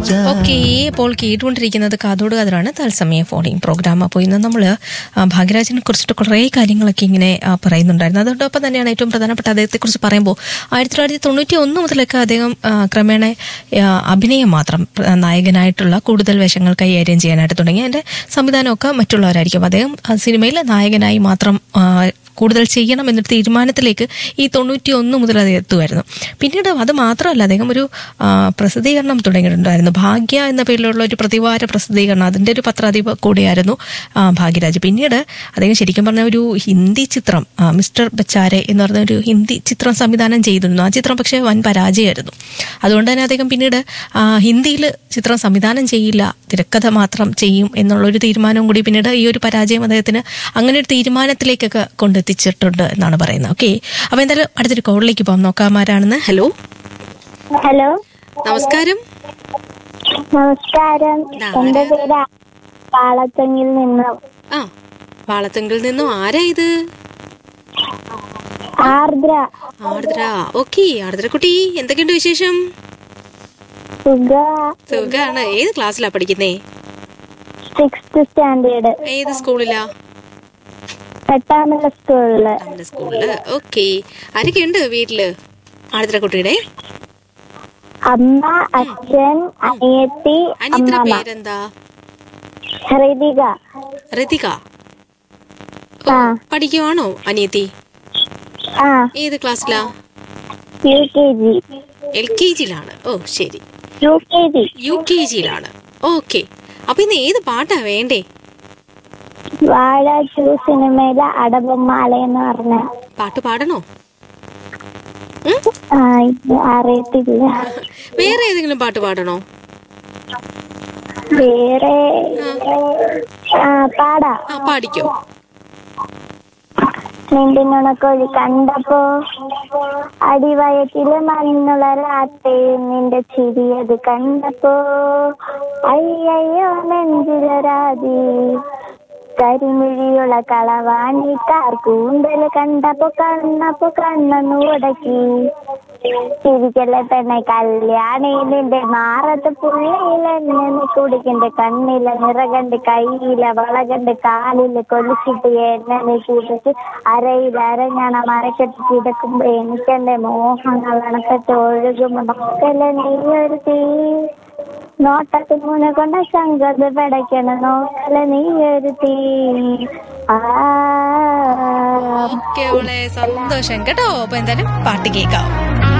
okay ഇപ്പോൾ കേട്ടുകൊണ്ടിരിക്കുന്നത് കാതോട് കാതറാണ് തത്സമയ ഫോണിംഗ് പ്രോഗ്രാം അപ്പോൾ ഇന്ന് നമ്മൾ ഭാഗ്യരാജിനെ കുറിച്ചിട്ട് കുറേ കാര്യങ്ങളൊക്കെ ഇങ്ങനെ ആ, പറയുന്നുണ്ടായിരുന്നു അതോടൊപ്പം തന്നെയാണ് ഏറ്റവും പ്രധാനപ്പെട്ട അദ്ദേഹത്തെക്കുറിച്ച് പറയുമ്പോൾ ആയിരത്തി തൊള്ളായിരത്തി തൊണ്ണൂറ്റി ഒന്ന് മുതലൊക്കെ അദ്ദേഹം ആ, ക്രമേണ ആ, അഭിനയം മാത്രം ആ, നായകനായിട്ടുള്ള കൂടുതൽ വേഷങ്ങൾ കൈകാര്യം ചെയ്യാനായിട്ട് തുടങ്ങി അതിന്റെ സംവിധാനമൊക്കെ മറ്റുള്ളവരായിരിക്കും അദ്ദേഹം ആ, സിനിമയിൽ നായകനായി മാത്രം ആ, കൂടുതൽ ചെയ്യണം എന്നൊരു തീരുമാനത്തിലേക്ക് ഈ തൊണ്ണൂറ്റി ഒന്ന് മുതൽ അത് എത്തുമായിരുന്നു പിന്നീട് അത് മാത്രമല്ല അദ്ദേഹം ഒരു ആ, പ്രസിദ്ധീകരണം തുടങ്ങിയിട്ടുണ്ടായിരുന്നു ഭാഗ്യ എന്ന പേരിലുള്ള ഒരു പ്രതിവാര പ്രസിദ്ധീകരണം അതിന്റെ ഒരു പത്രാധിപ കൂടിയായിരുന്നു ആ, ഭാഗ്യരാജ് പിന്നീട് അദ്ദേഹം ശരിക്കും പറഞ്ഞ ഒരു ഹിന്ദി ചിത്രം ആ, മിസ്റ്റർ ബച്ചാരെ എന്ന് പറഞ്ഞ ഒരു ഹിന്ദി ചിത്രം സംവിധാനം ചെയ്തിരുന്നു ആ ചിത്രം പക്ഷേ വൻ പരാജയമായിരുന്നു അതുകൊണ്ട് തന്നെ അദ്ദേഹം പിന്നീട് ഹിന്ദിയിൽ ചിത്രം സംവിധാനം ചെയ്യില്ല തിരക്കഥ മാത്രം ചെയ്യും എന്നുള്ളൊരു തീരുമാനവും കൂടി പിന്നീട് ഈ ഒരു പരാജയം അദ്ദേഹത്തിന് അങ്ങനെ ഒരു തീരുമാനത്തിലേക്കൊക്കെ കൊണ്ടെത്തിച്ചിട്ടുണ്ട് എന്നാണ് പറയുന്നത് ഓക്കെ അപ്പൊ എന്തായാലും അടുത്തൊരു കോളിലേക്ക് പോകാം നോക്കാം ആരാണെന്ന് ഹലോ ഹലോ നമസ്കാരം നമസ്കാരം എന്റെ പേര് പാളത്തെങ്ങിൽ നിന്നും ആ വാളത്തുങ്കിൽ നിന്നും ആരാ ഇത് ആർദ്ര ആർദ്ര ഓക്കെ ആർദ്ര കുട്ടി എന്തൊക്കെയുണ്ട് വിശേഷം സുഗ സുഖാണ് ഏത് ക്ലാസ്സിലാ പഠിക്കുന്നേ സിക്സ്ത് സ്റ്റാൻഡേർഡ് ഏത് സ്കൂളിലാ എട്ടാമല സ്കൂളില് നമ്മുടെ സ്കൂളില് ഓക്കെ ആരൊക്കെയുണ്ട് വീട്ടില് ആർദ്ര കുട്ടിയുടെ അമ്മ അച്ഛൻ അനിയത്തി അനിയത്തിന്റെ അമ്മമ്മ പേരെന്താ ഹൃതിക ഋതിക ആ പഠിക്കുവാണോ അനിയത്തി ആ ഏത് ക്ലാസ്സിലാ U K G L K ജിയിലാണ് ഓ ശരി U K G U K ജിയിലാണ് ഓക്കെ അപ്പൊ ഇന്ന് ഏത് പാട്ടാ വേണ്ടേ വാഴ ടു സിനിമയിലെ അടബൊമ്മാല എന്ന് പറഞ്ഞ പാട്ട് പാടണോ ആ ഇത് അറിയത്തില്ല വേറെ ഏതെങ്കിലും പാട്ട് പാടണോ വേറെ ആ പാടാ ആ പാടിക്കോ നിന്റെ നുണക്കോഴി കണ്ടപ്പോ അടിവയറ്റില് മണ്ണുളരാത്തെ നിന്റെ ചിരിയത് കണ്ടപ്പോ അയ്യയ്യോ നെഞ്ചിലരാതി കരിമിഴിയുള്ള കളവാണി കാർ കൂന്തല് കണ്ടപ്പോ കണ്ണപ്പോ കണ്ണു ഉടക്കി ചിരിക്കല്ലേ പെണ്ണെ കല്യാണി നിന്റെ മാറത്ത് പുള്ളിയിലെന്നെ നീ കുടിക്കണ്ട് കണ്ണിലെ നിറകണ്ട് കയ്യിലെ വളകണ്ട് കാലില് കൊലിച്ചിട്ട് എന്നെ നീ കൂട്ടിച്ച് അരയിൽ അരഞ്ഞണ മരക്കെട്ട് കിടക്കുമ്പോ എനിക്കെന്റെ മോഹങ്ങൾ അണക്കെട്ട് ഒഴുകുമ്പോ നോക്കല്ലേ നീ ഒരു തീ നോട്ടത്തിൽ മുനെ കൊണ്ട ശങ്കത് പടയ്ക്കണ നോക്കല്ലേ നീ ഒരു തീ ആ ഓക്കെ അവളെ സന്തോഷം കേട്ടോ അപ്പൊ എന്തായാലും പാട്ട് കേൾക്കാം